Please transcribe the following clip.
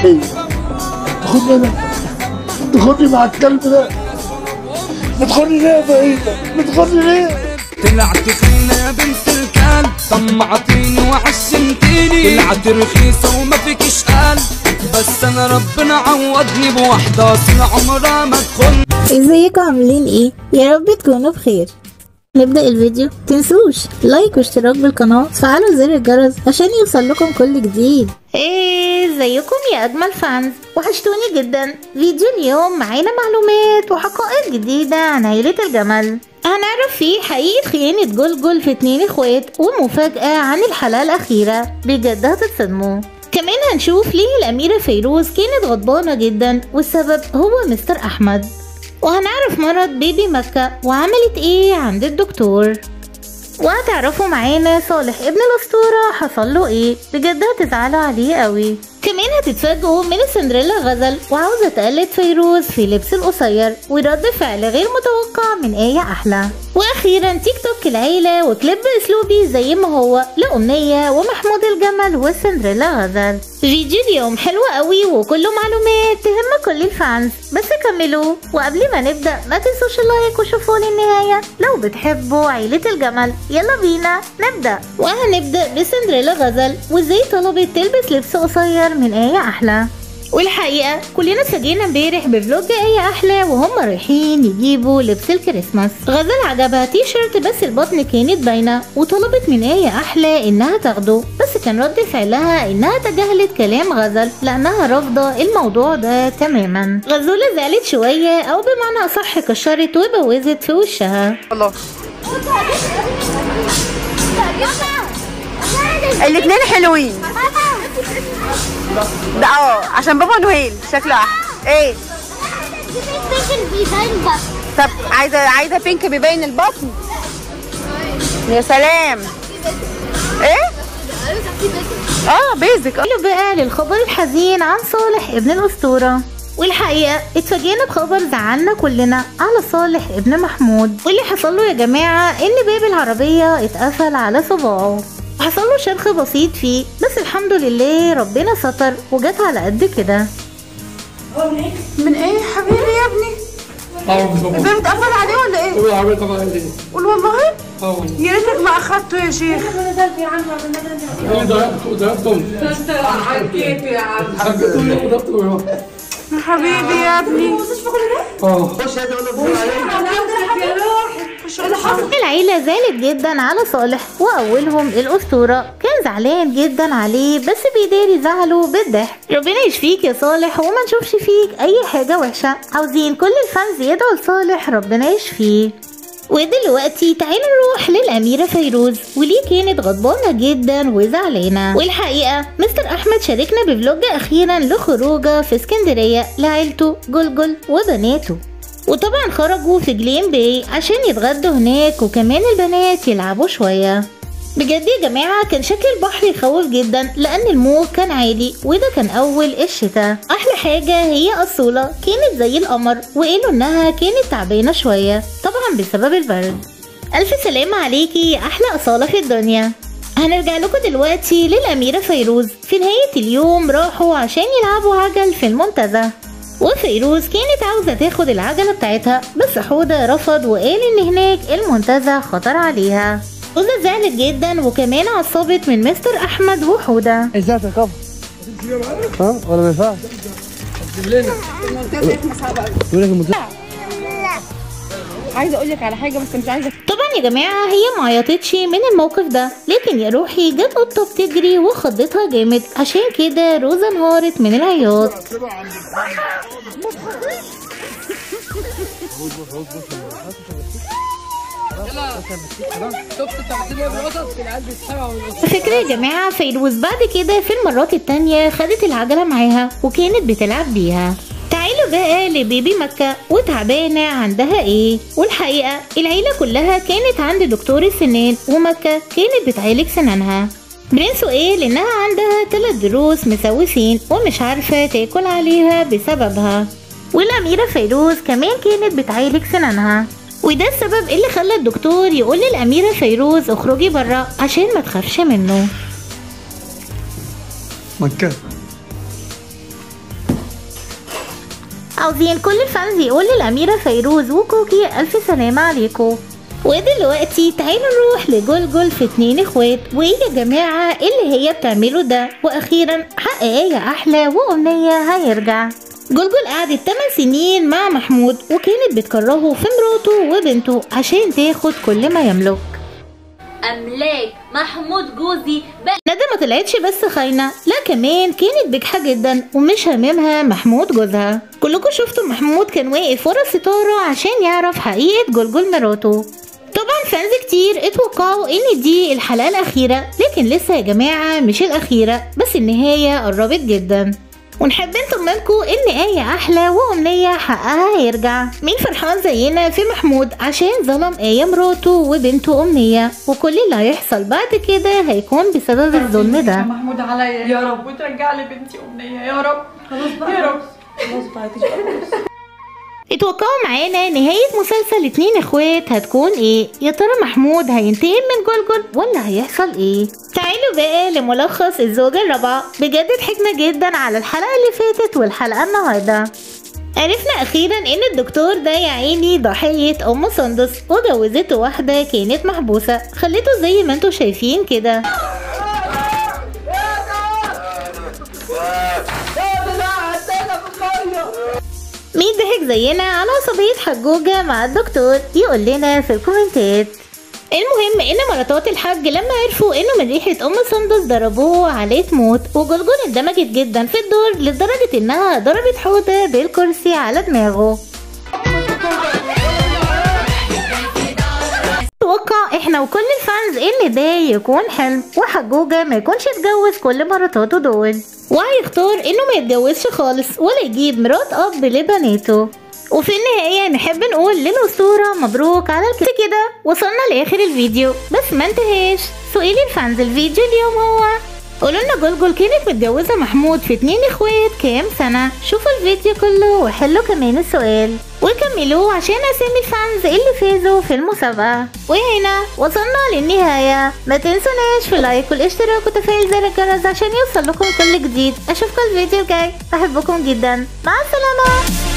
مستحيل تاخدني انا تاخدني مع الكلب ده بتاخدني ليه يا بعيدة بتاخدني ليه طلعت فينا يا بنت الكلب طمعتيني وعشمتيني طلعت رخيصة وما فيكش قلب بس انا ربنا عوضني بواحدة اصل عمرها ما تخن ازيكم عاملين ايه يا رب تكونوا بخير نبدأ الفيديو تنسوش لايك واشتراك بالقناة وتفعلوا زر الجرس عشان يوصل لكم كل جديد ايه ازيكم يا اجمل فانز وحشتوني جدا فيديو اليوم معانا معلومات وحقائق جديدة عن عيلة الجمل هنعرف فيه حقيقة خيانة جلجل في اتنين اخوات ومفاجأة عن الحلقة الأخيرة بجد هتتصدموا كمان هنشوف ليه الأميرة فيروز كانت غضبانة جدا والسبب هو مستر أحمد وهنعرف مرض بيبي مكة وعملت ايه عند الدكتور وهتعرفوا معانا صالح ابن الأسطورة حصل له ايه بجد هتزعلوا عليه قوي كمان هتتفاجئوا من سندريلا غزل وعاوزة تقلد فيروز في لبس القصير ورد فعل غير متوقع من آية أحلى وأخيرا تيك توك العيلة وكليب أسلوبي زي ما هو لأمنية ومحمود الجمل وسندريلا غزل فيديو اليوم حلو قوي وكله معلومات تهم كل الفانز بس كملوا وقبل ما نبدأ ما تنسوش اللايك وشوفوا للنهاية لو بتحبوا عيلة الجمل يلا بينا نبدأ وهنبدأ بسندريلا غزل وازاي طلبت تلبس لبس قصير من آية أحلى والحقيقة كلنا اتفاجئنا امبارح بفلوج آية أحلى وهم رايحين يجيبوا لبس الكريسماس غزل عجبها تي شيرت بس البطن كانت باينة وطلبت من آية أحلى إنها تاخده بس كان رد فعلها إنها تجاهلت كلام غزل لأنها رافضة الموضوع ده تماما غزولة زعلت شوية أو بمعنى أصح كشرت وبوزت في وشها الاثنين حلوين ده اه عشان بابا نويل شكله احلى ايه طب عايزه عايزه بينك بيبين البطن يا سلام ايه اه بيزك قالوا بقى للخبر الحزين عن صالح ابن الأسطورة والحقيقة اتفاجئنا بخبر زعلنا كلنا على صالح ابن محمود واللي حصل له يا جماعة ان باب العربية اتقفل على صباعه وحصل له شرخ بسيط فيه بس الحمد لله ربنا ستر وجت على قد كده من ايه حبيبي يا ابني الباب اتقفل عليه ولا ايه العربية طبعا عندي قول والله اه يا ريتك ما اخدته يا شيخ ضربته ضربته حبيته ضربته يا حبيبي يا ابني اه العيلة زعلت جدا على صالح وأولهم الأسطورة كان زعلان جدا عليه بس بيداري زعله بالضحك ربنا يشفيك يا صالح وما نشوفش فيك أي حاجة وحشة عاوزين كل الفانز يدعوا لصالح ربنا يشفيه ودلوقتي تعالوا نروح للأميرة فيروز وليه كانت غضبانة جدا وزعلانة والحقيقة مستر أحمد شاركنا بفلوج أخيرا لخروجه في اسكندرية لعيلته جلجل وبناته وطبعا خرجوا في جليم باي عشان يتغدوا هناك وكمان البنات يلعبوا شوية بجد يا جماعة كان شكل البحر يخوف جدا لأن الموج كان عالي وده كان أول الشتاء أحلى حاجة هي أصولة كانت زي القمر وقالوا إنها كانت تعبانة شوية طبعا بسبب البرد ألف سلامة عليكي يا أحلى أصالة في الدنيا هنرجع لكم دلوقتي للأميرة فيروز في نهاية اليوم راحوا عشان يلعبوا عجل في المنتزه وفيروز كانت عاوزة تاخد العجلة بتاعتها بس حودة رفض وقال إن هناك المنتزه خطر عليها حودة زعلت جدا وكمان عصبت من مستر أحمد وحودة ازاي تركب ها ولا ما ينفعش يقول لك المنتزه عايزه اقول لك على حاجه بس مش عايزه طبعا يا جماعة هي ما عيطتش من الموقف ده لكن يا روحي جت قطة بتجري وخضتها جامد عشان كده روزا انهارت من العياط فكرة يا جماعة فيروز بعد كده في المرات التانية خدت العجلة معاها وكانت بتلعب بيها تعالوا بقى لبيبي مكة وتعبانة عندها ايه والحقيقة العيلة كلها كانت عند دكتور السنان ومكة كانت بتعالج سنانها برنسو قال انها عندها تلات ضروس مسوسين ومش عارفة تاكل عليها بسببها والأميرة فيروز كمان كانت بتعالج سنانها وده السبب اللي خلى الدكتور يقول للأميرة فيروز اخرجي برا عشان ما تخافش منه مكة عاوزين كل الفانز يقول للأميرة فيروز وكوكي ألف سلامة عليكم ودلوقتي تعالوا نروح لجلجل في اتنين اخوات وايه يا جماعة اللي هي بتعمله ده واخيرا حقيقية احلى وامنية هيرجع جلجل قعدت 8 سنين مع محمود وكانت بتكرهه في مراته وبنته عشان تاخد كل ما يملك أملاك محمود جوزي بقى ندى ما طلعتش بس خاينة لا كمان كانت بجحة جدا ومش هاممها محمود جوزها كلكم شفتوا محمود كان واقف ورا الستارة عشان يعرف حقيقة جلجل مراته طبعا فانز كتير اتوقعوا ان دي الحلقة الأخيرة لكن لسه يا جماعة مش الأخيرة بس النهاية قربت جدا ونحب نطمنكم ان آية أحلى وأمنية حقها هيرجع مين فرحان زينا في محمود عشان ظلم آية مراته وبنته أمنية وكل اللي هيحصل بعد كده هيكون بسبب الظلم يا ده محمود عليا يا رب وترجع لي بنتي امنيه يا رب خلاص بقى يا رب خلاص بقى خلاص اتوقعوا معانا نهاية مسلسل اتنين اخوات هتكون ايه يا ترى محمود هينتقم من جلجل ولا هيحصل ايه تعالوا بقى لملخص الزوجة الرابعة بجد ضحكنا جدا على الحلقة اللي فاتت والحلقة النهاردة عرفنا اخيرا ان الدكتور ده يا عيني ضحية ام سندس وجوزته واحدة كانت محبوسة خليته زي ما انتوا شايفين كده مين ضحك زينا على عصبية حجوجة مع الدكتور يقول لنا في الكومنتات المهم ان مراتات الحاج لما عرفوا انه من ريحة ام سندس ضربوه عليه موت وجلجل اندمجت جدا في الدور لدرجة انها ضربت حوضة بالكرسي على دماغه اتوقع احنا وكل الفانز ان ده يكون حلم وحجوجة ما يكونش اتجوز كل مراتاته دول وهيختار انه ما يتجوزش خالص ولا يجيب مرات اب لبناته وفي النهاية نحب نقول للأسطورة مبروك على الكده كده وصلنا لآخر الفيديو بس ما انتهاش سؤال الفانز الفيديو اليوم هو قولوا لنا جلجل كانت متجوزة محمود في اتنين اخوات كام سنة شوفوا الفيديو كله وحلوا كمان السؤال وكملوه عشان اسامي الفانز اللي فازوا في المسابقة وهنا وصلنا للنهاية ما تنسوناش في اللايك والاشتراك وتفعيل زر الجرس عشان يوصل لكم كل جديد اشوفكم الفيديو الجاي بحبكم جدا مع السلامة